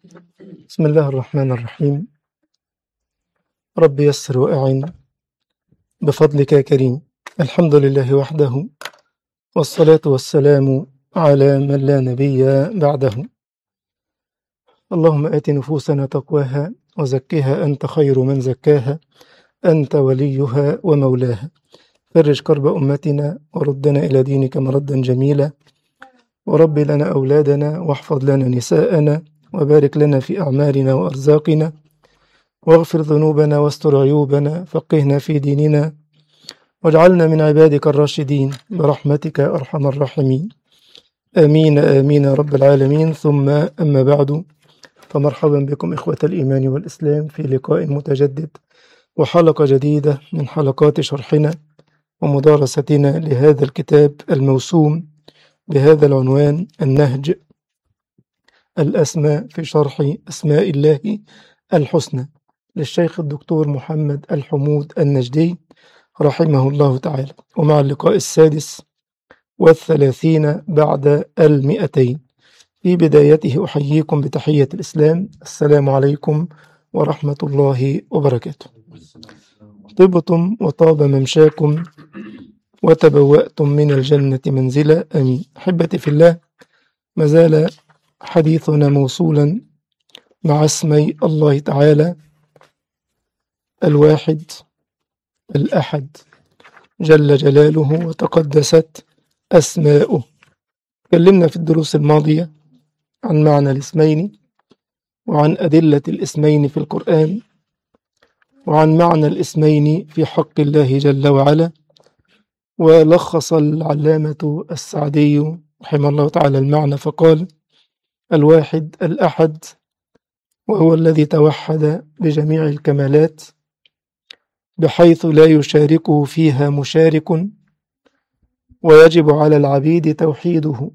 بسم الله الرحمن الرحيم رب يسر وأعن بفضلك يا كريم الحمد لله وحده والصلاة والسلام على من لا نبي بعده اللهم آت نفوسنا تقواها وزكها أنت خير من زكاها أنت وليها ومولاها فرج كرب أمتنا وردنا إلى دينك مردا جميلا ورب لنا أولادنا واحفظ لنا نساءنا وبارك لنا في أعمالنا وأرزاقنا واغفر ذنوبنا واستر عيوبنا فقهنا في ديننا واجعلنا من عبادك الراشدين برحمتك يا أرحم الراحمين آمين آمين يا رب العالمين ثم أما بعد فمرحبا بكم إخوة الإيمان والإسلام في لقاء متجدد وحلقة جديدة من حلقات شرحنا ومدارستنا لهذا الكتاب الموسوم بهذا العنوان النهج الأسماء في شرح أسماء الله الحسنى للشيخ الدكتور محمد الحمود النجدي رحمه الله تعالى ومع اللقاء السادس والثلاثين بعد المئتين في بدايته أحييكم بتحية الإسلام السلام عليكم ورحمة الله وبركاته طبتم وطاب ممشاكم وتبوأتم من الجنة منزلا آمين أحبتي في الله ما زال حديثنا موصولا مع اسمي الله تعالى الواحد الأحد جل جلاله وتقدست أسماؤه تكلمنا في الدروس الماضية عن معنى الاسمين وعن أدلة الاسمين في القرآن وعن معنى الاسمين في حق الله جل وعلا ولخص العلامة السعدي رحمه الله تعالى المعنى فقال الواحد الأحد وهو الذي توحد بجميع الكمالات بحيث لا يشاركه فيها مشارك ويجب على العبيد توحيده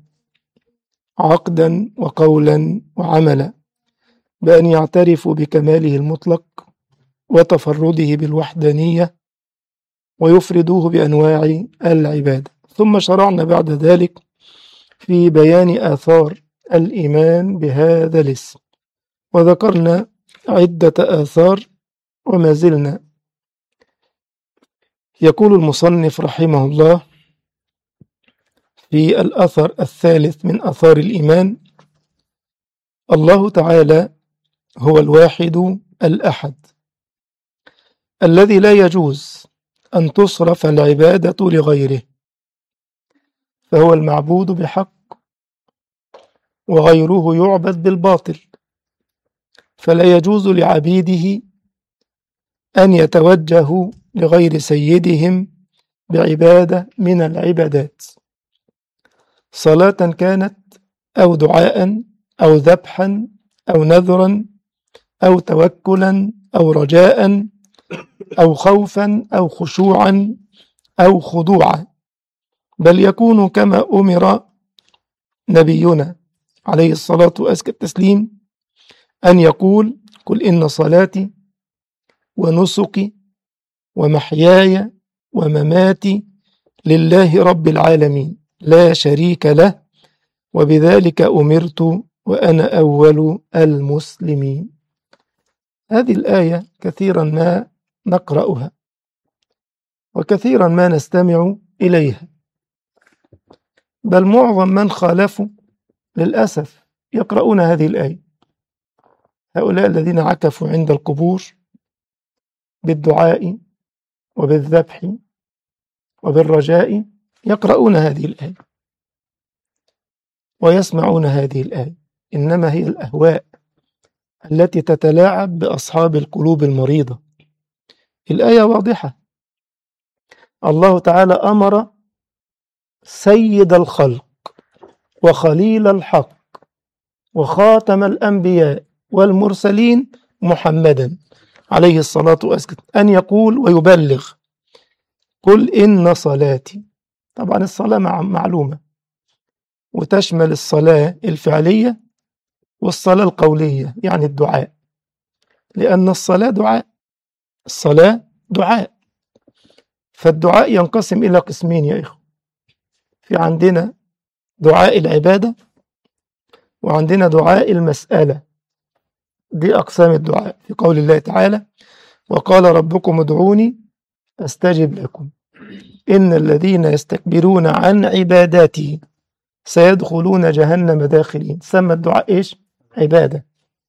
عقدا وقولا وعملا بأن يعترفوا بكماله المطلق وتفرده بالوحدانية ويفردوه بأنواع العبادة ثم شرعنا بعد ذلك في بيان آثار الإيمان بهذا الاسم وذكرنا عدة آثار وما زلنا يقول المصنف رحمه الله في الأثر الثالث من أثار الإيمان الله تعالى هو الواحد الأحد الذي لا يجوز أن تصرف العبادة لغيره فهو المعبود بحق وغيره يعبد بالباطل فلا يجوز لعبيده أن يتوجهوا لغير سيدهم بعبادة من العبادات صلاة كانت أو دعاء أو ذبحا أو نذرا أو توكلا أو رجاء أو خوفا أو خشوعا أو خضوعا بل يكون كما أمر نبينا عليه الصلاة وأزكى التسليم أن يقول قل إن صلاتي ونسكي ومحياي ومماتي لله رب العالمين لا شريك له وبذلك أمرت وأنا أول المسلمين هذه الآية كثيرا ما نقرأها وكثيرا ما نستمع إليها بل معظم من خالفوا للأسف يقرؤون هذه الآية هؤلاء الذين عكفوا عند القبور بالدعاء وبالذبح وبالرجاء يقرؤون هذه الآية ويسمعون هذه الآية إنما هي الأهواء التي تتلاعب بأصحاب القلوب المريضة الآية واضحة الله تعالى أمر سيد الخلق وخليل الحق وخاتم الأنبياء والمرسلين محمدا عليه الصلاة والسلام أن يقول ويبلغ قل إن صلاتي طبعا الصلاة معلومة وتشمل الصلاة الفعلية والصلاة القولية يعني الدعاء لأن الصلاة دعاء الصلاة دعاء فالدعاء ينقسم إلى قسمين يا إخوة في عندنا دعاء العبادة وعندنا دعاء المسألة دي أقسام الدعاء في قول الله تعالى وقال ربكم ادعوني أستجب لكم إن الذين يستكبرون عن عباداتي سيدخلون جهنم داخلين سمى الدعاء إيش؟ عبادة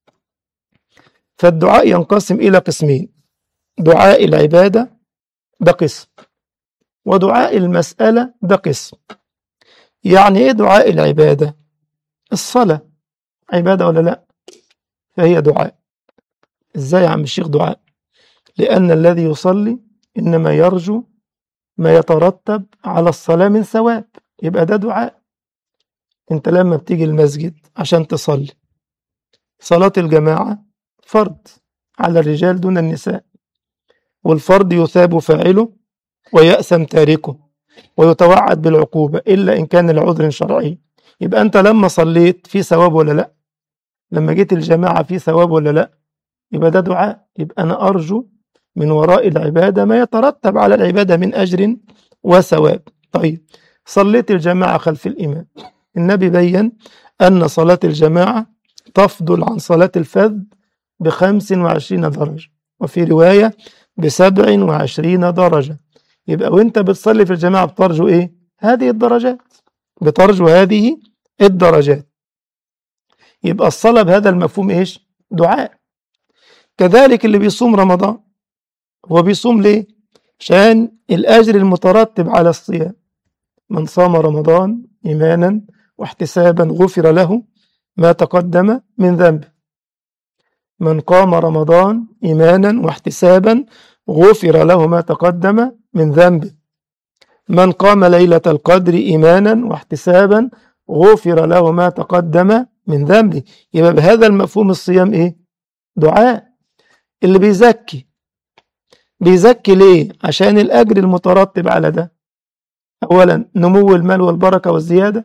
فالدعاء ينقسم إلى قسمين دعاء العبادة ده قسم ودعاء المسألة ده قسم يعني إيه دعاء العبادة؟ الصلاة عبادة ولا لا؟ فهي دعاء إزاي يا عم الشيخ دعاء؟ لأن الذي يصلي إنما يرجو ما يترتب على الصلاة من ثواب يبقى ده دعاء انت لما بتيجي المسجد عشان تصلي صلاة الجماعة فرض على الرجال دون النساء والفرض يثاب فاعله ويأثم تاركه ويتوعد بالعقوبة إلا إن كان لعذر شرعي يبقى أنت لما صليت في ثواب ولا لأ لما جيت الجماعة في ثواب ولا لأ يبقى ده دعاء يبقى أنا أرجو من وراء العبادة ما يترتب على العبادة من أجر وثواب طيب صليت الجماعة خلف الإمام النبي بين أن صلاة الجماعة تفضل عن صلاة الفذ بخمس وعشرين درجة وفي رواية بسبع وعشرين درجة يبقى وانت بتصلي في الجماعة بترجو ايه هذه الدرجات بترجو هذه الدرجات يبقى الصلاة بهذا المفهوم ايش دعاء كذلك اللي بيصوم رمضان هو بيصوم ليه عشان الأجر المترتب على الصيام من صام رمضان إيمانا واحتسابا غفر له ما تقدم من ذنبه من قام رمضان إيمانا واحتسابا غفر له ما تقدم من ذنبه من قام ليلة القدر إيمانا واحتسابا غفر له ما تقدم من ذنبه يبقى بهذا المفهوم الصيام إيه دعاء اللي بيزكي بيزكي ليه عشان الأجر المترتب على ده أولا نمو المال والبركة والزيادة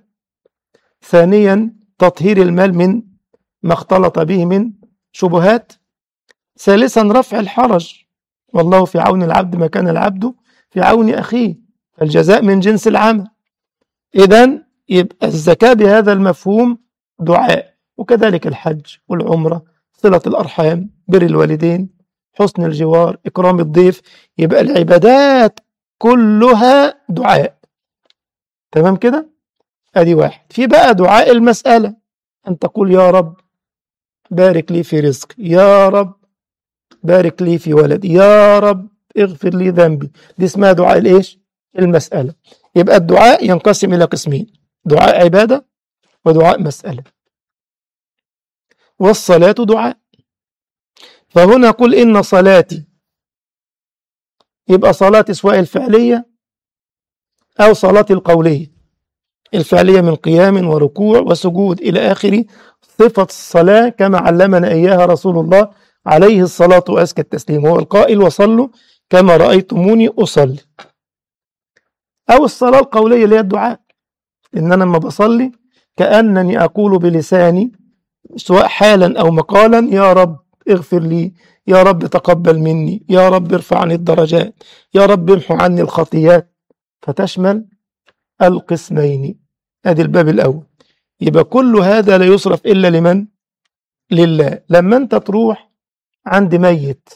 ثانيا تطهير المال من ما اختلط به من شبهات ثالثا رفع الحرج والله في عون العبد ما كان العبد في عون أخيه فالجزاء من جنس العمل إذا يبقى الزكاة بهذا المفهوم دعاء وكذلك الحج والعمرة صلة الأرحام بر الوالدين حسن الجوار إكرام الضيف يبقى العبادات كلها دعاء تمام كده ادي واحد في بقى دعاء المسألة أن تقول يا رب بارك لي في رزقي يا رب بارك لي في ولدي يا رب اغفر لي ذنبي دي اسمها دعاء الايش المسألة يبقى الدعاء ينقسم إلى قسمين دعاء عبادة ودعاء مسألة والصلاة دعاء فهنا قل إن صلاتي يبقى صلاتي سواء الفعلية أو صلاتي القولية الفعلية من قيام وركوع وسجود إلى آخر صفة الصلاة كما علمنا إياها رسول الله عليه الصلاة وأزكى التسليم هو القائل وصلوا كما رأيتموني أصلي أو الصلاة القولية اللي هي الدعاء إن أنا لما بصلي كأنني أقول بلساني سواء حالا أو مقالا يا رب اغفر لي يا رب تقبل مني يا رب ارفع عني الدرجات يا رب امحو عني الخطيات فتشمل القسمين ادي الباب الاول يبقى كل هذا لا يصرف الا لمن لله لما انت تروح عند ميت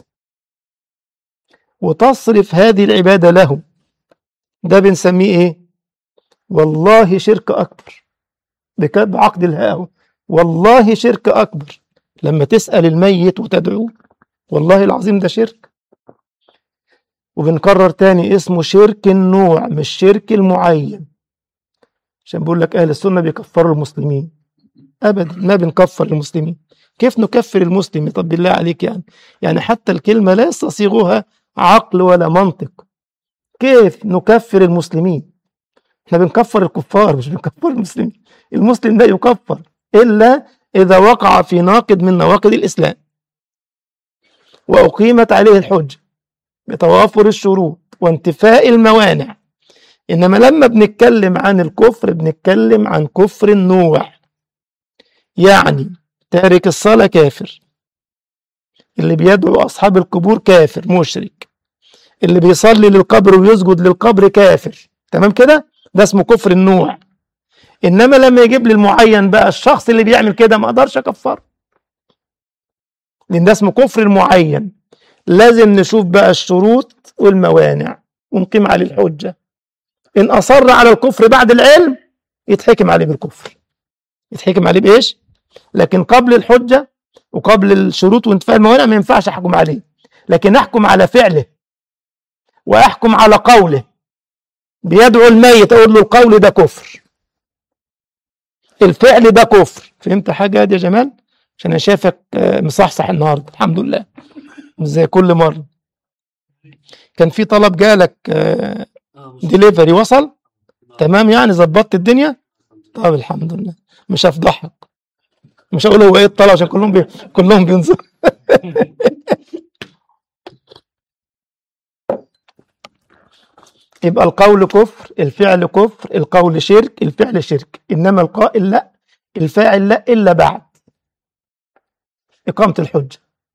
وتصرف هذه العباده له ده بنسميه ايه والله شرك اكبر بعقد الهاء والله شرك اكبر لما تسال الميت وتدعوه والله العظيم ده شرك وبنكرر تاني اسمه شرك النوع مش شرك المعين عشان بقول لك اهل السنه بيكفروا المسلمين ابدا ما بنكفر المسلمين كيف نكفر المسلم طب بالله عليك يعني يعني حتى الكلمه لا يستصيغها عقل ولا منطق كيف نكفر المسلمين احنا بنكفر الكفار مش بنكفر المسلمين المسلم لا يكفر الا اذا وقع في ناقض من نواقض الاسلام واقيمت عليه الحجه بتوافر الشروط وانتفاء الموانع انما لما بنتكلم عن الكفر بنتكلم عن كفر النوع يعني تارك الصلاه كافر اللي بيدعو اصحاب القبور كافر مشرك اللي بيصلي للقبر ويسجد للقبر كافر تمام كده ده اسمه كفر النوع انما لما يجيب لي المعين بقى الشخص اللي بيعمل كده ما اقدرش اكفره لان ده اسمه كفر معين لازم نشوف بقى الشروط والموانع ونقيم عليه الحجة إن أصر على الكفر بعد العلم يتحكم عليه بالكفر يتحكم عليه بإيش؟ لكن قبل الحجة وقبل الشروط وانتفاء الموانع ما ينفعش أحكم عليه لكن أحكم على فعله وأحكم على قوله بيدعو الميت أقول له القول ده كفر الفعل ده كفر فهمت حاجة يا جمال؟ عشان أنا شايفك آه، مصحصح النهاردة الحمد لله مش زي كل مرة كان في طلب جالك اه مش ديليفري وصل تمام يعني ظبطت الدنيا طب الحمد لله مش هفضحك مش هقول هو ايه الطلب عشان كلهم بي... كلهم بينظروا يبقى القول كفر الفعل كفر القول شرك الفعل شرك انما القائل لا الفاعل لا الا بعد اقامه الحجه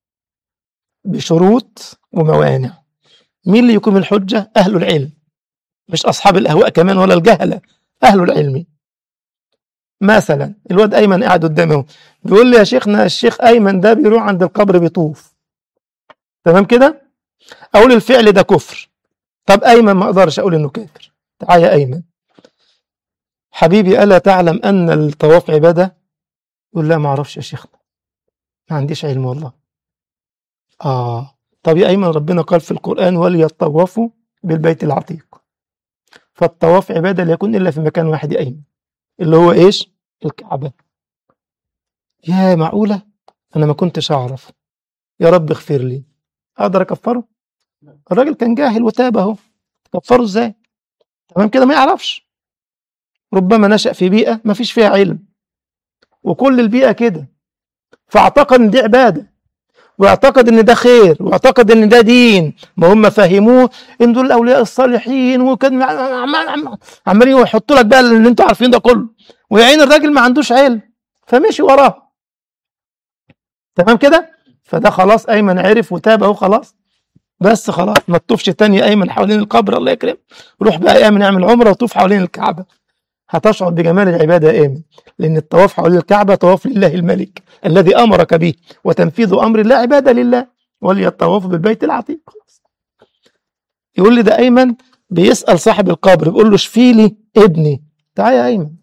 بشروط وموانع مين اللي يقيم الحجه اهل العلم مش اصحاب الاهواء كمان ولا الجهله اهل العلم مثلا الواد ايمن قاعد قدامي اهو بيقول لي يا شيخنا الشيخ ايمن ده بيروح عند القبر بيطوف تمام كده اقول الفعل ده كفر طب ايمن ما اقدرش اقول انه كافر تعال يا ايمن حبيبي الا تعلم ان الطواف عباده يقول لا ما اعرفش يا شيخنا ما عنديش علم والله اه طب يا ايمن ربنا قال في القران وليطوفوا بالبيت العتيق فالطواف عباده لا يكون الا في مكان واحد يا ايمن اللي هو ايش الكعبه يا معقوله انا ما كنتش اعرف يا رب اغفر لي اقدر اكفره الراجل كان جاهل وتاب اهو كفره ازاي تمام كده ما يعرفش ربما نشأ في بيئة ما فيش فيها علم وكل البيئة كده فاعتقد ان دي عبادة واعتقد ان ده خير واعتقد ان ده دين ما هم فهموه ان دول الاولياء الصالحين وكان عمال- عمال- عمالين يحطوا لك بقى اللي انتوا عارفين ده كله ويا عين الراجل ما عندوش علم فمشي وراه تمام كده فده خلاص ايمن عرف وتاب اهو خلاص بس خلاص ما تطوفش تاني يا ايمن حوالين القبر الله يكرم روح بقى يا ايمن اعمل عمره وطوف حوالين الكعبه هتشعر بجمال العباده يا ايمن لان الطواف حوالين الكعبه طواف لله الملك الذي امرك به وتنفيذ امر الله عباده لله وليطوفوا بالبيت العتيق خلاص يقول لي ده ايمن بيسال صاحب القبر بيقول له اشفي لي ابني تعال يا ايمن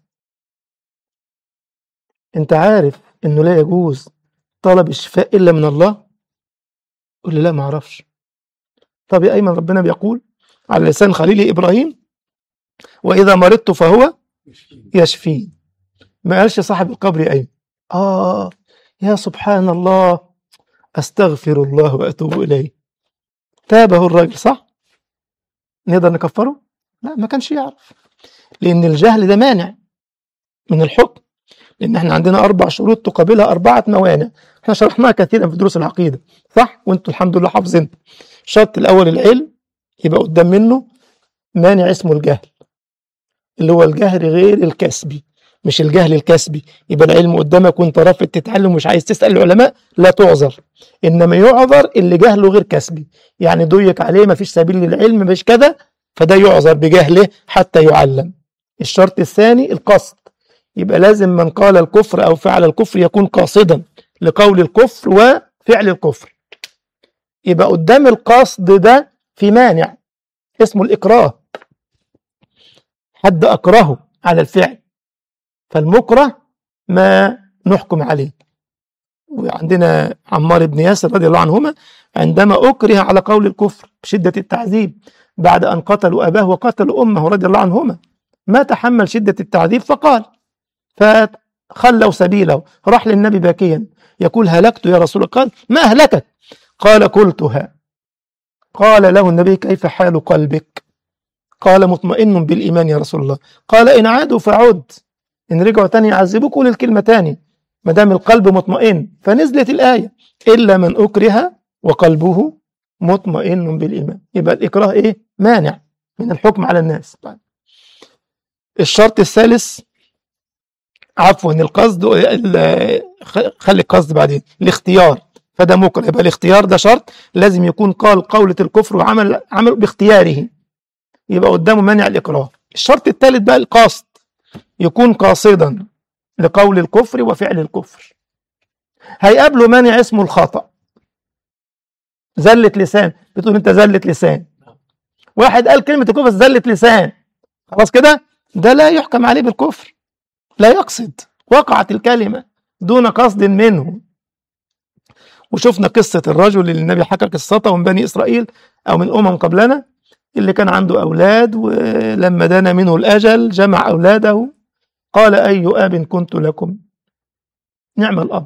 انت عارف انه لا يجوز طلب الشفاء الا من الله يقول لي لا ما اعرفش طب يا ايمن ربنا بيقول على لسان خليله ابراهيم واذا مرضت فهو يشفين ما قالش صاحب القبر يا ايمن اه يا سبحان الله استغفر الله واتوب اليه تابه الراجل صح نقدر نكفره لا ما كانش يعرف لان الجهل ده مانع من الحكم لان احنا عندنا اربع شروط تقابلها اربعه موانع احنا شرحناها كثيرا في دروس العقيده صح وانتوا الحمد لله حافظين الشرط الاول العلم يبقى قدام منه مانع اسمه الجهل اللي هو الجهل غير الكسبي مش الجهل الكسبي يبقى العلم قدامك وانت رافض تتعلم ومش عايز تسال العلماء لا تعذر انما يعذر اللي جهله غير كسبي يعني ضيق عليه ما فيش سبيل للعلم مش كذا فده يعذر بجهله حتى يعلم الشرط الثاني القصد يبقى لازم من قال الكفر او فعل الكفر يكون قاصدا لقول الكفر وفعل الكفر يبقى قدام القصد ده في مانع اسمه الإكراه حد أكرهه على الفعل فالمكره ما نحكم عليه وعندنا عمار بن ياسر رضي الله عنهما عندما أكره على قول الكفر بشدة التعذيب بعد أن قتلوا أباه وقتلوا أمه رضي الله عنهما ما تحمل شدة التعذيب فقال فخلوا سبيله راح للنبي باكيا يقول هلكت يا رسول الله قال ما أهلكك قال قلتها قال له النبي كيف حال قلبك قال مطمئن بالإيمان يا رسول الله قال إن عادوا فعد إن رجعوا تاني يعذبوك قول الكلمة تاني ما دام القلب مطمئن فنزلت الآية إلا من أكره وقلبه مطمئن بالإيمان يبقى الإكراه إيه مانع من الحكم على الناس طيب. الشرط الثالث عفوا القصد ال- خلي القصد بعدين الاختيار فده مكره يبقى الاختيار ده شرط لازم يكون قال قولة الكفر وعمل عمل باختياره يبقى قدامه مانع الإكراه الشرط الثالث بقى القصد يكون قاصدا لقول الكفر وفعل الكفر هيقابله مانع اسمه الخطأ زلة لسان بتقول انت زلة لسان واحد قال كلمة الكفر بس زلة لسان خلاص كده ده لا يحكم عليه بالكفر لا يقصد وقعت الكلمة دون قصد منه وشفنا قصة الرجل اللي النبي حكى قصته من بني إسرائيل أو من أمم قبلنا اللي كان عنده أولاد ولما دنا منه الأجل جمع أولاده قال أي أب كنت لكم نعم الأب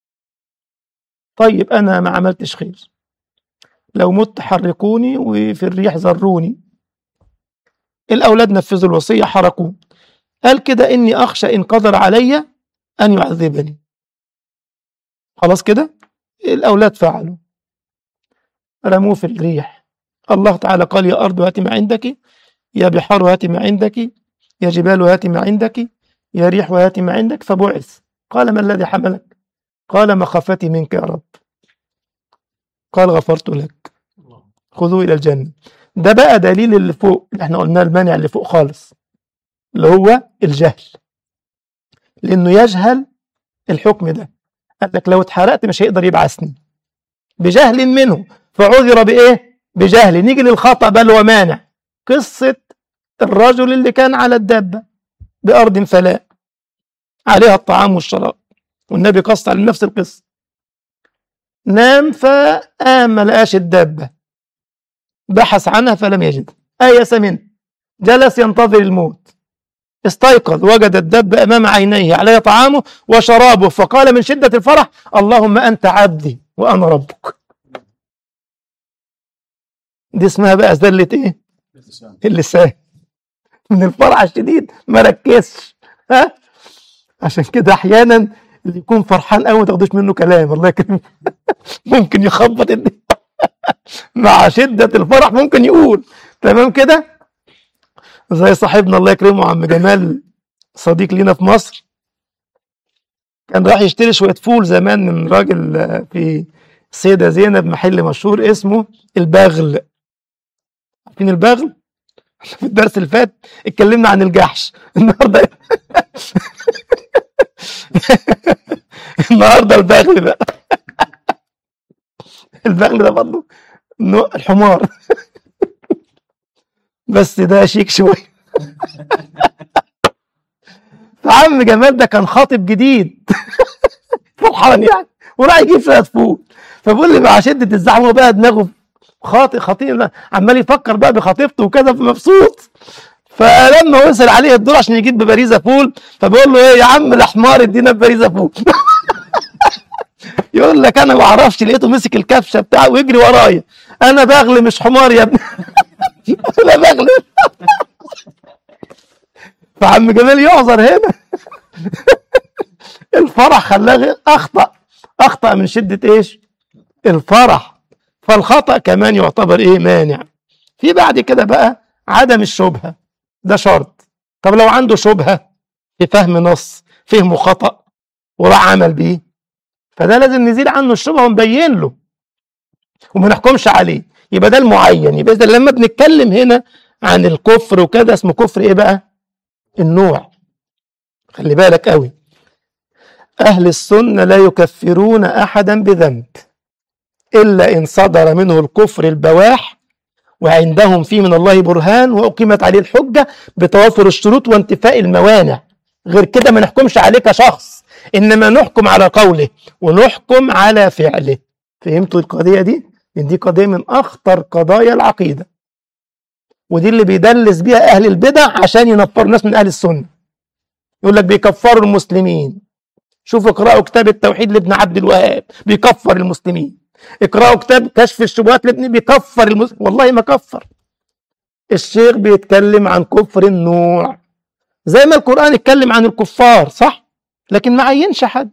طيب أنا ما عملتش خير لو مت حرقوني وفي الريح ذروني الأولاد نفذوا الوصية حرقوه قال كده إني أخشى إن قدر علي أن يعذبني خلاص كده الأولاد فعلوا رموه في الريح الله تعالى قال يا أرض هات ما عندك يا بحار هات ما عندك يا جبال هات ما عندك يا ريح هات ما عندك فبعث قال ما الذي حملك قال مخافتي منك يا رب قال غفرت لك خذوه إلى الجنة ده بقى دليل اللي فوق اللي احنا قلناه المانع اللي فوق خالص اللي هو الجهل لأنه يجهل الحكم ده قال لك لو اتحرقت مش هيقدر يبعثني بجهل منه فعذر بإيه؟ بجهل نيجي للخطأ بل هو مانع قصة الرجل اللي كان على الدابة بأرض فلاء عليها الطعام والشراب والنبي قص على نفس القصة نام فقام ما لقاش الدابة بحث عنها فلم يجد آيس منه جلس ينتظر الموت استيقظ وجد الدب أمام عينيه عليه طعامه وشرابه فقال من شدة الفرح اللهم أنت عبدي وأنا ربك دي اسمها بقى زلة إيه؟ اللسان من الفرح الشديد ما ركزش ها عشان كده أحيانا اللي يكون فرحان قوي ما تاخدوش منه كلام الله يكرمك ممكن يخبط الدنيا مع شدة الفرح ممكن يقول تمام كده زي صاحبنا الله يكرمه عم جمال صديق لينا في مصر كان راح يشتري شوية فول زمان من راجل في السيدة زينب محل مشهور اسمه البغل عارفين البغل؟ في الدرس اللي فات اتكلمنا عن الجحش النهارده النهارده البغل بقى البغل ده برضه الحمار بس ده شيك شويه فعم جمال ده كان خاطب جديد فرحان يعني وراح يجيب شويه فول فبيقول لي مع شده الزحمه بقى دماغه خاطئ خطير عمال يفكر بقى بخطيبته وكذا فمبسوط فلما وصل عليه الدور عشان يجيب ببريزه فول فبيقول له ايه يا عم الحمار ادينا ببريزه فول يقول لك انا ما اعرفش لقيته مسك الكبشه بتاعه ويجري ورايا انا بغل مش حمار يا ابني انا بغل فعم جمال يعذر هنا الفرح خلاه اخطا اخطا من شده ايش الفرح فالخطا كمان يعتبر ايه مانع في بعد كده بقى عدم الشبهه ده شرط طب لو عنده شبهه في فهم نص فهمه خطا وراح عمل بيه فده لازم نزيل عنه الشبهه ونبين له وما نحكمش عليه يبقى ده المعين يبقى اذا لما بنتكلم هنا عن الكفر وكذا اسمه كفر ايه بقى النوع خلي بالك قوي اهل السنه لا يكفرون احدا بذنب الا ان صدر منه الكفر البواح وعندهم فيه من الله برهان واقيمت عليه الحجه بتوافر الشروط وانتفاء الموانع غير كده ما نحكمش عليه كشخص انما نحكم على قوله ونحكم على فعله فهمتوا القضيه دي لان دي قضيه من اخطر قضايا العقيده ودي اللي بيدلس بيها اهل البدع عشان ينفروا ناس من اهل السنه يقول لك بيكفروا المسلمين شوفوا اقرأوا كتاب التوحيد لابن عبد الوهاب بيكفر المسلمين اقرأوا كتاب كشف الشبهات لابن بيكفر المسلمين والله ما كفر الشيخ بيتكلم عن كفر النوع زي ما القرآن اتكلم عن الكفار صح لكن ما عينش حد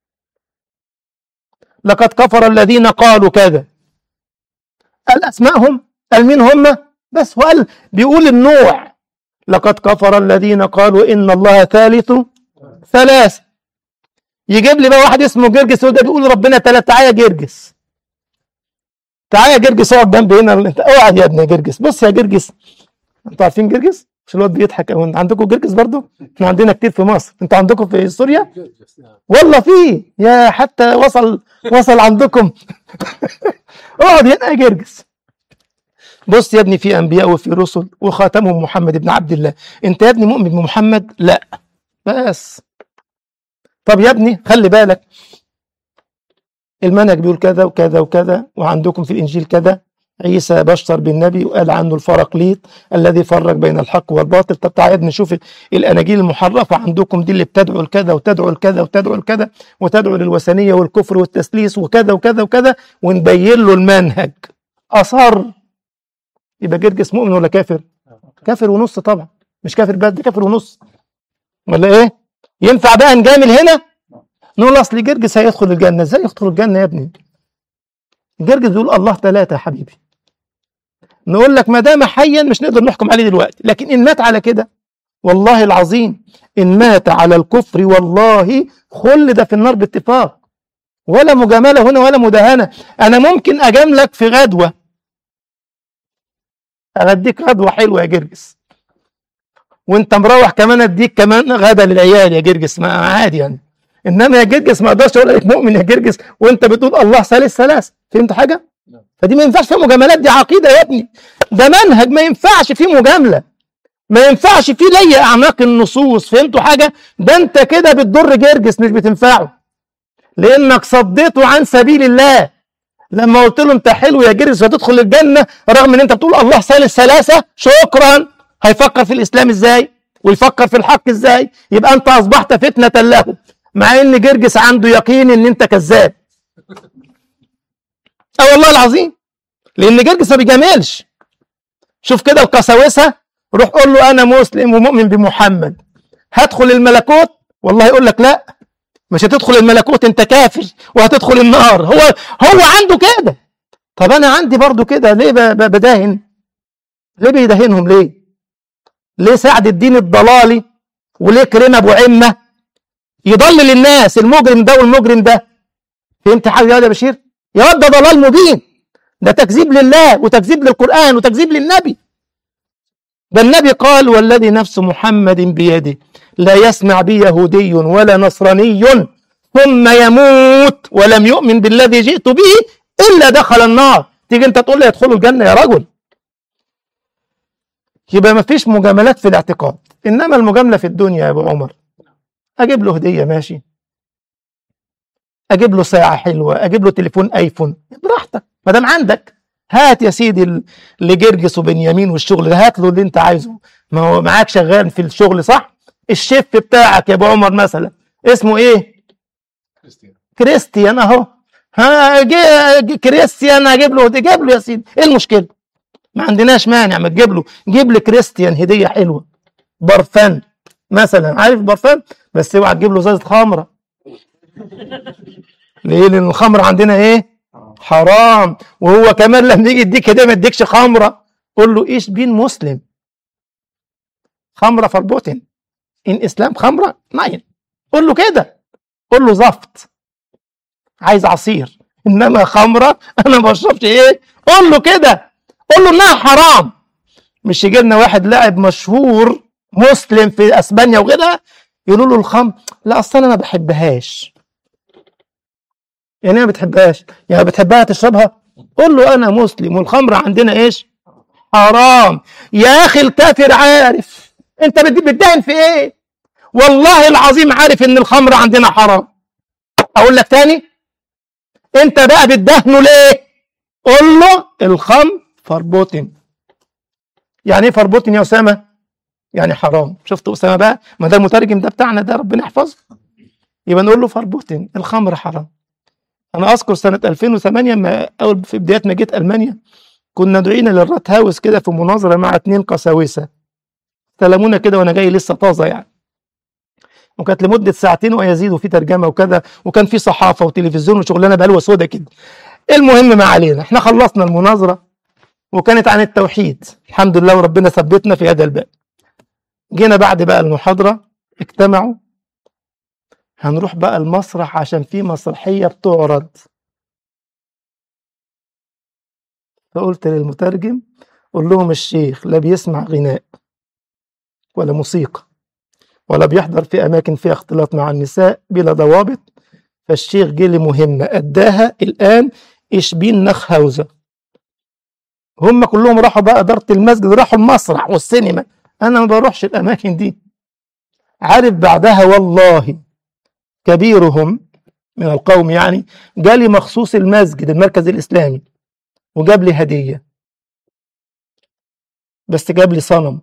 لقد كفر الذين قالوا كذا قال أسمائهم قال مين هم بس وقال بيقول النوع لقد كفر الذين قالوا إن الله ثالث ثلاثة يجيب لي بقى واحد اسمه جرجس وده بيقول ربنا ثلاثة تعالى يا جرجس تعالى يا جرجس اقعد جنبي هنا اقعد يا ابني يا جرجس بص يا جرجس انتوا عارفين جرجس؟ مش الواد بيضحك قوي عندكم جرجس برضه؟ احنا عندنا كتير في مصر انتوا عندكم في سوريا؟ والله في يا حتى وصل وصل عندكم اقعد هنا يا جرجس بص يا ابني في انبياء وفي رسل وخاتمهم محمد بن عبد الله انت يا ابني مؤمن بمحمد لا بس طب يا ابني خلي بالك المنهج بيقول كذا وكذا وكذا وعندكم في الانجيل كذا عيسى بشر بالنبي وقال عنه الفرقليط الذي فرق بين الحق والباطل طب تعالى يا ابني نشوف الاناجيل المحرفه عندكم دي اللي بتدعو لكذا وتدعو لكذا وتدعو لكذا وتدعو للوثنيه والكفر والتسليس وكذا وكذا وكذا ونبين له المنهج اصر يبقى جرجس مؤمن ولا كافر؟ كافر ونص طبعا مش كافر بس ده كافر ونص ولا ايه؟ ينفع بقى نجامل هنا؟ نقول اصل جرجس هيدخل الجنه ازاي يدخل الجنه يا ابني؟ جرجس بيقول الله ثلاثه يا حبيبي نقول لك ما دام حيا مش نقدر نحكم عليه دلوقتي لكن ان مات على كده والله العظيم ان مات على الكفر والله خلد في النار باتفاق ولا مجامله هنا ولا مداهنه انا ممكن اجاملك في غدوه اغديك غدوه حلوه يا جرجس وانت مروح كمان اديك كمان غدا للعيال يا جرجس ما عادي يعني انما يا جرجس ما اقدرش اقول لك مؤمن يا جرجس وانت بتقول الله ثالث ثلاث فهمت حاجه؟ فدي ما ينفعش فيها مجاملات دي عقيده يا ابني ده منهج ما ينفعش فيه مجامله ما ينفعش فيه لي اعماق النصوص فهمتوا حاجه؟ ده انت كده بتضر جرجس مش بتنفعه لانك صديته عن سبيل الله لما قلت له انت حلو يا جرجس وهتدخل الجنه رغم ان انت بتقول الله ثالث ثلاثه شكرا هيفكر في الاسلام ازاي؟ ويفكر في الحق ازاي؟ يبقى انت اصبحت فتنه له مع ان جرجس عنده يقين ان انت كذاب اه والله العظيم لان جرجس ما بيجاملش شوف كده القساوسه روح قول له انا مسلم ومؤمن بمحمد هدخل الملكوت والله يقول لك لا مش هتدخل الملكوت انت كافر وهتدخل النار هو هو عنده كده طب انا عندي برضو كده ليه بداهن ليه بيدهنهم ليه ليه سعد الدين الضلالي وليه كريم ابو عمه يضلل الناس المجرم ده والمجرم ده فهمت حاجه يا بشير يا واد ده ضلال مبين ده تكذيب لله وتكذيب للقران وتكذيب للنبي ده النبي قال والذي نفس محمد بيده لا يسمع بي يهودي ولا نصراني ثم يموت ولم يؤمن بالذي جئت به الا دخل النار تيجي انت تقول لي يدخلوا الجنه يا رجل يبقى ما فيش مجاملات في الاعتقاد انما المجامله في الدنيا يا ابو عمر اجيب له هديه ماشي اجيب له ساعه حلوه اجيب له تليفون ايفون براحتك ما دام عندك هات يا سيدي لجرجس وبنيامين والشغل ده هات له اللي انت عايزه ما هو معاك شغال في الشغل صح الشيف بتاعك يا ابو عمر مثلا اسمه ايه كريستيان كريستيان اهو ها جي كريستيان هجيب له جيب له يا سيدي ايه المشكله ما عندناش مانع ما تجيب له جيب لي كريستيان هديه حلوه برفان مثلا عارف برفان بس اوعى تجيب له ازازه خمره ليه لان الخمر عندنا ايه حرام وهو كمان لما يجي يديك هديه ما يديكش خمره قول له ايش بين مسلم خمره فربوتن ان اسلام خمره ناين قول له كده قول له زفت عايز عصير انما خمره انا ما بشربش ايه قول له كده قول له انها حرام مش يجي لنا واحد لاعب مشهور مسلم في اسبانيا وغيرها يقولوا له الخمر لا اصل انا ما بحبهاش يعني ايه ما بتحبهاش يعني بتحبها تشربها قول له انا مسلم والخمر عندنا ايش حرام يا اخي الكافر عارف انت بتدهن في ايه والله العظيم عارف ان الخمر عندنا حرام اقول لك تاني انت بقى بتدهنه ليه قول له الخمر فربوتن يعني ايه فربوتن يا اسامه يعني حرام شفت اسامه بقى ما ده المترجم ده بتاعنا ده ربنا يحفظه يبقى نقول له فربوتن الخمر حرام انا اذكر سنه 2008 ما اول في بدايه ما جيت المانيا كنا دعينا للرات هاوس كده في مناظره مع اتنين قساوسه استلمونا كده وانا جاي لسه طازه يعني وكانت لمده ساعتين ويزيد وفي ترجمه وكذا وكان في صحافه وتلفزيون وشغلانه بلوه سودا كده المهم ما علينا احنا خلصنا المناظره وكانت عن التوحيد الحمد لله وربنا ثبتنا في هذا الباب جينا بعد بقى المحاضره اجتمعوا هنروح بقى المسرح عشان في مسرحية بتعرض فقلت للمترجم قول لهم الشيخ لا بيسمع غناء ولا موسيقى ولا بيحضر في أماكن فيها اختلاط مع النساء بلا ضوابط فالشيخ جه لي مهمة أداها الآن إشبين نخهاوزة هم كلهم راحوا بقى إدارة المسجد راحوا المسرح والسينما أنا ما بروحش الأماكن دي عارف بعدها والله كبيرهم من القوم يعني جالي مخصوص المسجد المركز الإسلامي وجاب لي هدية بس جاب لي صنم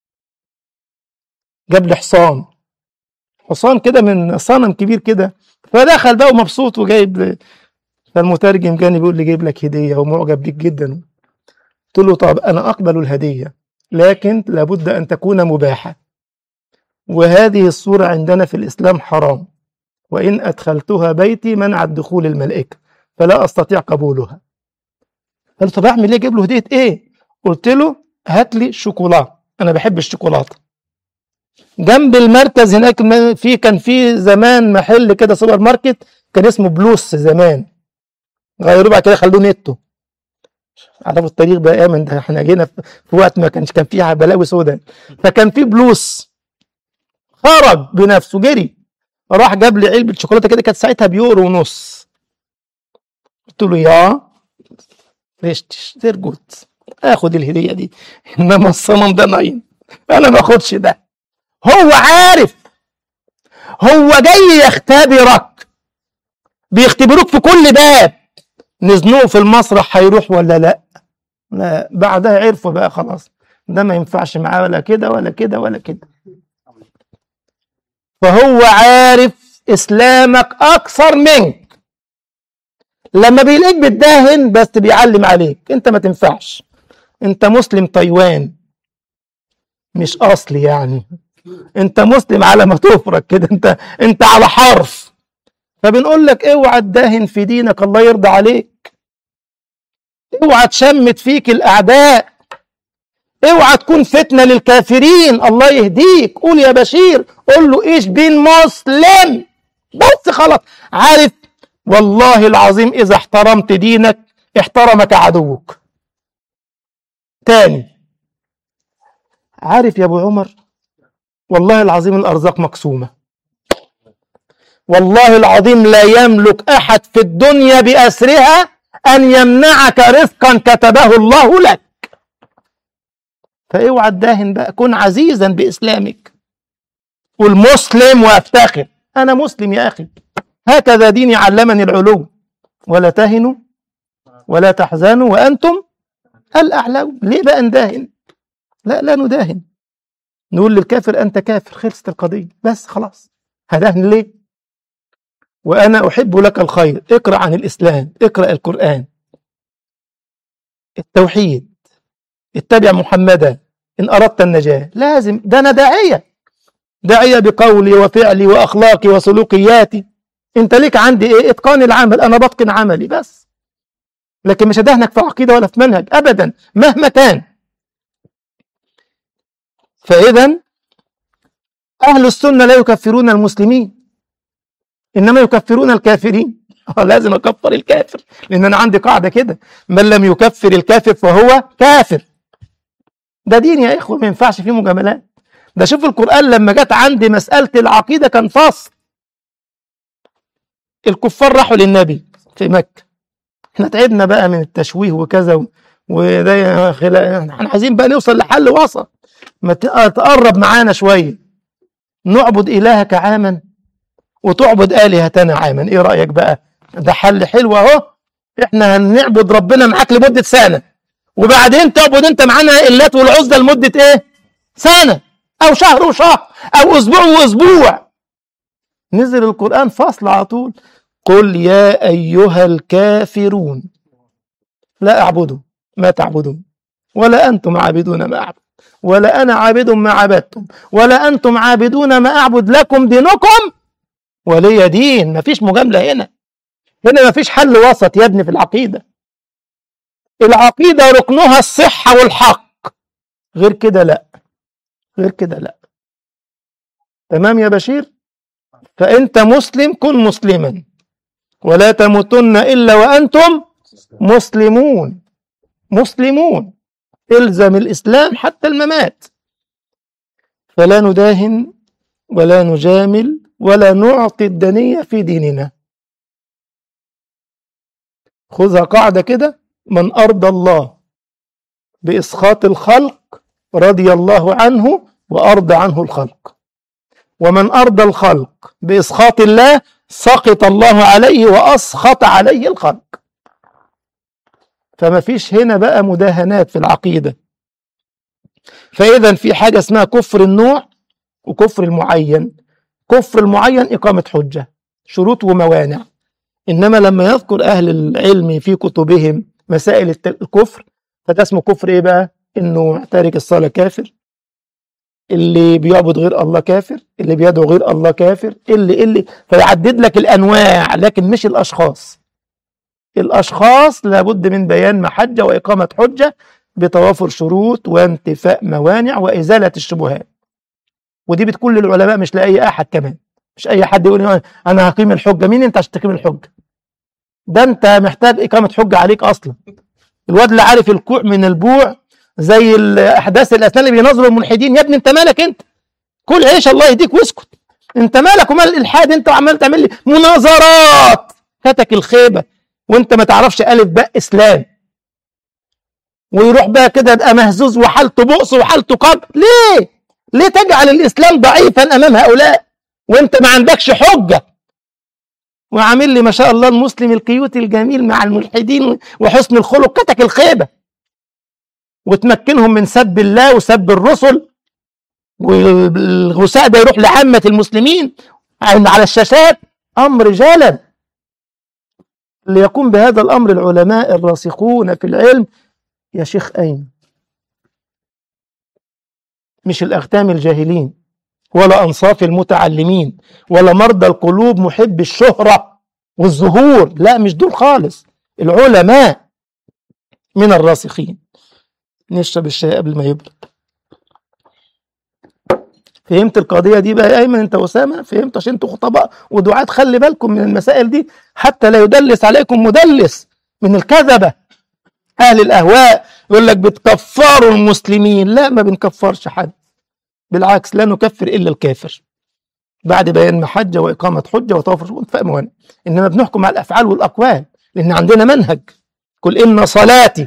جاب لي حصان حصان كده من صنم كبير كده فدخل بقى ومبسوط وجايب لي فالمترجم كان بيقول لي جايب لك هدية ومعجب بيك جدا قلت له طب أنا أقبل الهدية لكن لابد أن تكون مباحة وهذه الصورة عندنا في الإسلام حرام وإن أدخلتها بيتي منعت دخول الملائكة فلا أستطيع قبولها قال طب أعمل إيه أجيب له هدية إيه قلت له هات لي شوكولاتة أنا بحب الشوكولاتة جنب المركز هناك في كان في زمان محل كده سوبر ماركت كان اسمه بلوس زمان غيروه بعد كده خلوه نتو عرفوا التاريخ ده ايه من ده احنا جينا في وقت ما كانش كان فيها بلاوي سوداء فكان في بلوس خرج بنفسه جري راح جاب لي علبه شوكولاته كده كانت ساعتها بيورو ونص قلت له يا ريشتش زير جود اخد الهديه دي انما الصنم ده ناين انا ما اخدش ده هو عارف هو جاي يختبرك بيختبروك في كل باب نزنوه في المسرح هيروح ولا لا لا بعدها عرفوا بقى خلاص ده ما ينفعش معاه ولا كده ولا كده ولا كده فهو عارف اسلامك اكثر منك لما بيلاقيك بتداهن بس بيعلم عليك انت ما تنفعش انت مسلم تايوان مش اصلي يعني انت مسلم على ما تفرج كده انت انت على حرف فبنقول لك اوعى تداهن في دينك الله يرضى عليك اوعى تشمت فيك الاعداء اوعى تكون فتنه للكافرين الله يهديك قول يا بشير قول له ايش بين مسلم بس خلاص عارف والله العظيم اذا احترمت دينك احترمك عدوك تاني عارف يا ابو عمر والله العظيم الارزاق مقسومه والله العظيم لا يملك احد في الدنيا باسرها ان يمنعك رزقا كتبه الله لك فاوعى تداهن بقى كن عزيزا باسلامك قل مسلم وافتخر انا مسلم يا اخي هكذا ديني علمني العلو ولا تهنوا ولا تحزنوا وانتم الاعلون ليه بقى نداهن لا لا نداهن نقول للكافر انت كافر خلصت القضيه بس خلاص هدهن ليه وانا احب لك الخير اقرا عن الاسلام اقرا القران التوحيد اتبع محمدا ان اردت النجاه لازم ده انا داعيه داعيه بقولي وفعلي واخلاقي وسلوكياتي انت ليك عندي ايه اتقان العمل انا بتقن عملي بس لكن مش هدهنك في عقيده ولا في منهج ابدا مهما كان فاذا اهل السنه لا يكفرون المسلمين انما يكفرون الكافرين اه لازم اكفر الكافر لان انا عندي قاعده كده من لم يكفر الكافر فهو كافر ده دين يا اخوه ما ينفعش فيه مجاملات ده شوف القران لما جت عندي مساله العقيده كان فصل الكفار راحوا للنبي في مكه احنا تعبنا بقى من التشويه وكذا و... وده خلا... احنا عايزين بقى نوصل لحل وسط ما تقرب معانا شويه نعبد الهك عاما وتعبد الهتنا عاما ايه رايك بقى ده حل حلو اهو احنا هنعبد ربنا معاك لمده سنه وبعدين تعبد انت معانا اللات والعزى لمده ايه سنه او شهر وشهر او اسبوع واسبوع نزل القران فصل على طول قل يا ايها الكافرون لا اعبد ما تعبدون ولا انتم عابدون ما اعبد ولا انا عابد ما عبدتم ولا انتم عابدون ما اعبد لكم دينكم ولي دين مفيش مجامله هنا هنا مفيش حل وسط يا ابني في العقيده العقيده ركنها الصحه والحق غير كده لا غير كده لا تمام يا بشير فانت مسلم كن مسلما ولا تموتن الا وانتم مسلمون مسلمون الزم الاسلام حتى الممات فلا نداهن ولا نجامل ولا نعطي الدنية في ديننا خذها قاعدة كده من أرضى الله بإسخاط الخلق رضي الله عنه وأرضى عنه الخلق ومن أرضى الخلق بإسخاط الله سقط الله عليه وأسخط عليه الخلق فما فيش هنا بقى مداهنات في العقيدة فإذا في حاجة اسمها كفر النوع وكفر المعين كفر المعين إقامة حجة شروط وموانع إنما لما يذكر أهل العلم في كتبهم مسائل الت- الكفر فده اسمه كفر إيه بقى؟ إنه تارك الصلاة كافر اللي بيعبد غير الله كافر اللي بيدعو غير الله كافر اللي اللي فيعدد لك الأنواع لكن مش الأشخاص الأشخاص لابد من بيان محجة وإقامة حجة بتوافر شروط وانتفاء موانع وإزالة الشبهات ودي بتكون للعلماء مش لأي أحد كمان مش أي حد يقول لي أنا هقيم الحجة مين أنت عشان تقيم الحجة ده أنت محتاج إقامة حجة عليك أصلا الواد اللي عارف الكوع من البوع زي الأحداث الأسنان اللي بينظروا الملحدين يا ابني أنت مالك أنت كل عيش الله يهديك واسكت أنت مالك ومال الإلحاد أنت عمال تعمل لي مناظرات فاتك الخيبة وأنت ما تعرفش ألف باء إسلام ويروح بقى كده يبقى مهزوز وحالته بؤس وحالته قرب ليه؟ ليه تجعل الإسلام ضعيفا أمام هؤلاء وأنت ما عندكش حجة وعامل لي ما شاء الله المسلم الكيوت الجميل مع الملحدين وحسن الخلق كتك الخيبة وتمكنهم من سب الله وسب الرسل والغثاء ده يروح لعامة المسلمين على الشاشات أمر جلل ليقوم بهذا الأمر العلماء الراسخون في العلم يا شيخ أين مش الأغتام الجاهلين ولا أنصاف المتعلمين ولا مرضى القلوب محب الشهرة والظهور لا مش دول خالص العلماء من الراسخين نشرب الشاي قبل ما يبرد فهمت القضية دي بقى يا أيمن أنت وأسامة فهمت عشان أنتوا خطباء ودعاة خلي بالكم من المسائل دي حتى لا يدلس عليكم مدلس من الكذبة أهل الأهواء يقول لك بتكفروا المسلمين لا ما بنكفرش حد بالعكس لا نكفر إلا الكافر بعد بيان محجة وإقامة حجة وتوفر وانتفاء موانع إنما بنحكم على الأفعال والأقوال لأن عندنا منهج قل إن صلاتي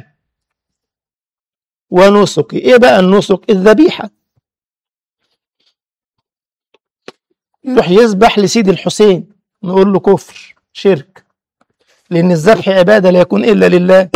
ونسكي إيه بقى النسك الذبيحة يروح يذبح لسيد الحسين نقول له كفر شرك لأن الذبح عبادة لا يكون إلا لله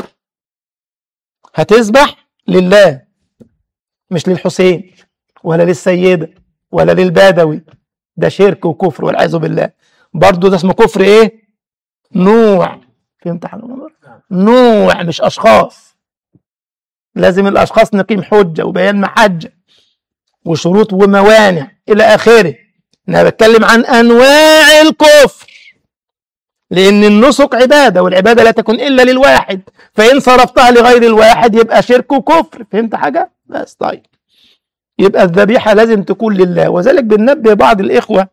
هتذبح لله مش للحسين ولا للسيدة ولا للبدوي ده شرك وكفر والعياذ بالله برضه ده اسمه كفر ايه نوع فهمت حضرتك نوع مش اشخاص لازم الاشخاص نقيم حجه وبيان محجه وشروط وموانع الى اخره انا بتكلم عن انواع الكفر لان النسك عباده والعباده لا تكون الا للواحد فان صرفتها لغير الواحد يبقى شرك وكفر فهمت حاجه بس طيب يبقى الذبيحه لازم تكون لله وذلك بننبه بعض الاخوه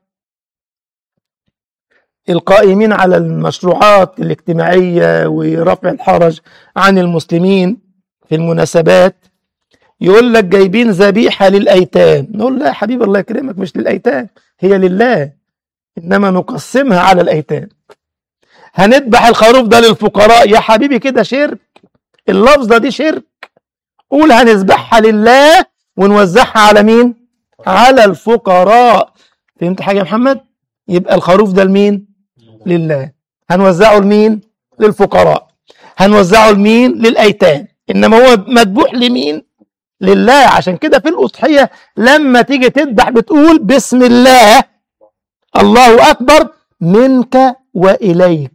القائمين على المشروعات الاجتماعيه ورفع الحرج عن المسلمين في المناسبات يقول لك جايبين ذبيحه للايتام نقول لا يا حبيبي الله يكرمك مش للايتام هي لله انما نقسمها على الايتام هنذبح الخروف ده للفقراء يا حبيبي كده شرك اللفظه دي شرك قول هنذبحها لله ونوزعها على مين على الفقراء فهمت حاجه يا محمد يبقى الخروف ده لمين لله هنوزعه لمين للفقراء هنوزعه لمين للايتام انما هو مذبوح لمين لله عشان كده في الاضحيه لما تيجي تذبح بتقول بسم الله الله اكبر منك واليك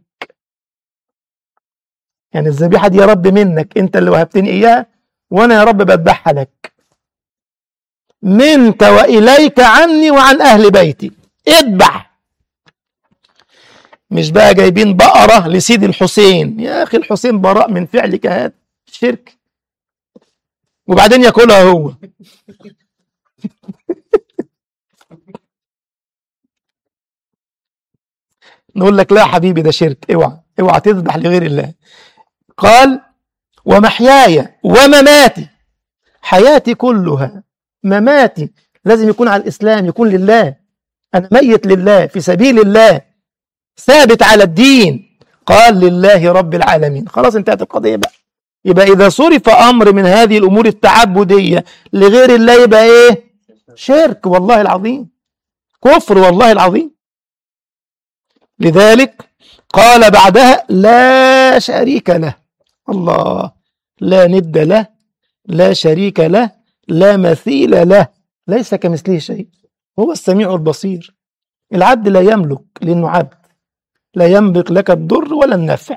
يعني الذبيحه دي يا رب منك انت اللي وهبتني اياها وانا يا رب بذبحها لك منك واليك عني وعن اهل بيتي اذبح مش بقى جايبين بقره لسيد الحسين يا اخي الحسين براء من فعلك هذا شرك وبعدين ياكلها هو نقول لك لا يا حبيبي ده شرك اوعى اوعى تذبح لغير الله قال ومحياي ومماتي حياتي كلها مماتي لازم يكون على الاسلام يكون لله انا ميت لله في سبيل الله ثابت على الدين قال لله رب العالمين خلاص انتهت القضية بقى يبقى إذا صرف أمر من هذه الأمور التعبدية لغير الله يبقى إيه شرك والله العظيم كفر والله العظيم لذلك قال بعدها لا شريك له الله لا ند له لا شريك له لا مثيل له ليس كمثله شيء هو السميع البصير العبد لا يملك لأنه عبد لا يملك لك الضر ولا النفع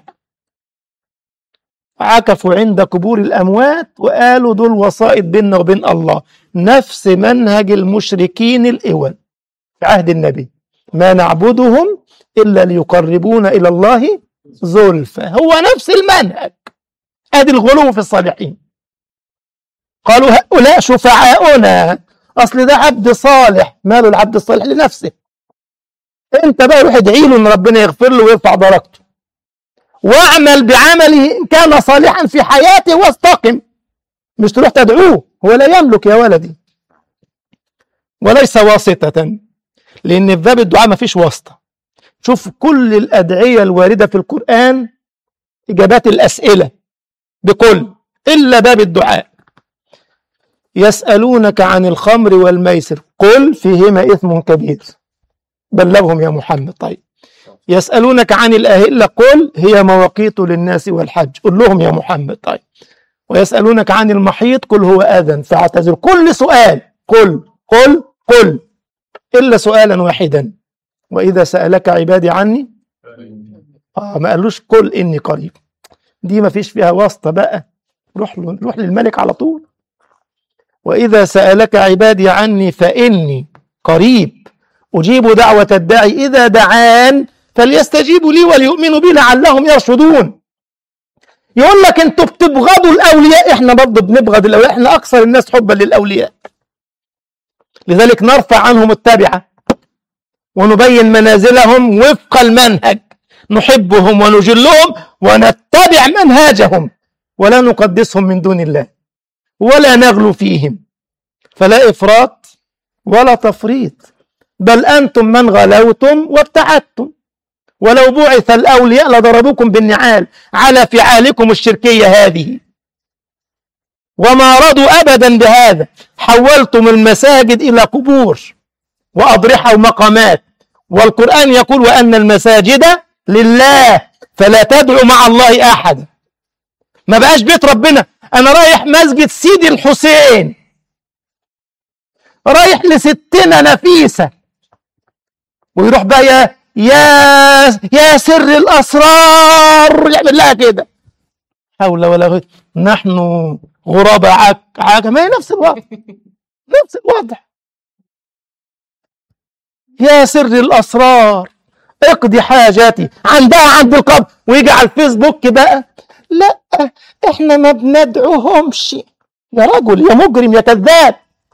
عكفوا عند قبور الأموات وقالوا دول وسائط بيننا وبين الله نفس منهج المشركين الأول في عهد النبي ما نعبدهم إلا ليقربونا إلى الله زلفى هو نفس المنهج ادي الغلو في الصالحين قالوا هؤلاء شفعاؤنا اصل ده عبد صالح ماله العبد الصالح لنفسه انت بقى روح ادعي له ان ربنا يغفر له ويرفع درجته واعمل بعمله ان كان صالحا في حياته واستقم مش تروح تدعوه هو لا يملك يا ولدي وليس واسطة لأن في باب الدعاء ما فيش واسطة شوف كل الأدعية الواردة في القرآن إجابات الأسئلة بكل إلا باب الدعاء يسألونك عن الخمر والميسر قل فيهما إثم كبير بلغهم يا محمد طيب يسألونك عن الأهلة قل هي مواقيت للناس والحج قل لهم يا محمد طيب ويسألونك عن المحيط قل هو أذن فاعتذر كل سؤال قل قل قل إلا سؤالا واحدا وإذا سألك عبادي عني آه ما قالوش قل إني قريب دي ما فيش فيها واسطة بقى روح له روح للملك على طول وإذا سألك عبادي عني فإني قريب أجيب دعوة الداعي إذا دعان فليستجيبوا لي وليؤمنوا بي لعلهم يرشدون يقول لك انتوا بتبغضوا الاولياء احنا برضه بنبغض الاولياء احنا اكثر الناس حبا للاولياء لذلك نرفع عنهم التبعه ونبين منازلهم وفق المنهج نحبهم ونجلهم ونتبع منهاجهم ولا نقدسهم من دون الله ولا نغلو فيهم فلا افراط ولا تفريط بل انتم من غلوتم وابتعدتم ولو بعث الأولياء لضربوكم بالنعال على فعالكم الشركية هذه وما رضوا أبدا بهذا حولتم المساجد إلى قبور وأضرحة ومقامات والقرآن يقول وأن المساجد لله فلا تدعوا مع الله أحدا ما بقاش بيت ربنا أنا رايح مسجد سيدي الحسين رايح لستنا نفيسة ويروح بقى يا يا يا سر الاسرار يعمل لها كده حول ولا قوه نحن غرباء عك عك ما هي نفس الوضع نفس الوضع يا سر الاسرار اقضي حاجاتي عندها عند القبر ويجي على الفيسبوك بقى لا احنا ما بندعوهمش يا رجل يا مجرم يا كذاب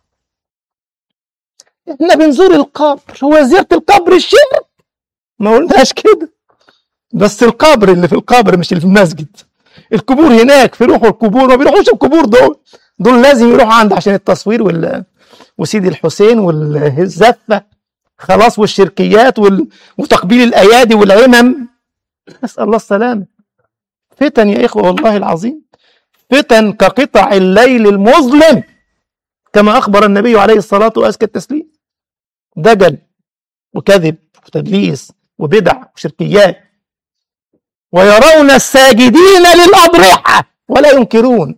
احنا بنزور القبر هو زيارة القبر الشرك ما قلناش كده بس القبر اللي في القبر مش اللي في المسجد القبور هناك في روحوا القبور ما بيروحوش القبور دول دول لازم يروحوا عند عشان التصوير وال وسيدي الحسين والزفة خلاص والشركيات وال... وتقبيل الأيادي والعمم نسأل الله السلامة فتن يا إخوة والله العظيم فتن كقطع الليل المظلم كما أخبر النبي عليه الصلاة وأزكى التسليم دجل وكذب وتدليس وبدع وشركيات ويرون الساجدين للأضرحة ولا ينكرون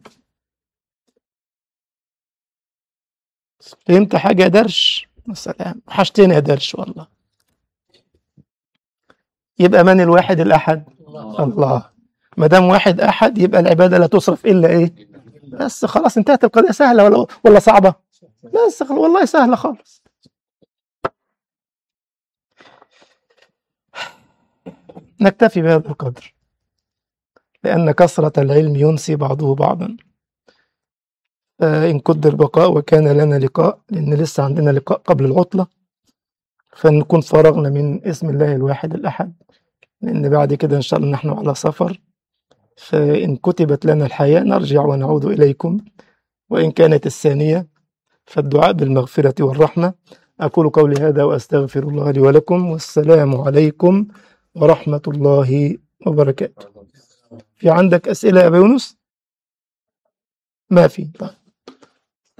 فهمت حاجة يا درش السلام وحشتني يا درش والله يبقى من الواحد الأحد الله, الله. ما دام واحد أحد يبقى العبادة لا تصرف إلا إيه بس خلاص انتهت القضية سهلة ولا ولا صعبة بس والله سهلة خالص نكتفي بهذا القدر لأن كثرة العلم ينسي بعضه بعضا إن قدر بقاء وكان لنا لقاء لأن لسه عندنا لقاء قبل العطلة فنكون فرغنا من اسم الله الواحد الأحد لأن بعد كده إن شاء الله نحن على سفر فإن كتبت لنا الحياة نرجع ونعود إليكم وإن كانت الثانية فالدعاء بالمغفرة والرحمة أقول قولي هذا وأستغفر الله لي ولكم والسلام عليكم ورحمة الله وبركاته في عندك أسئلة يا أبا يونس؟ ما في طيب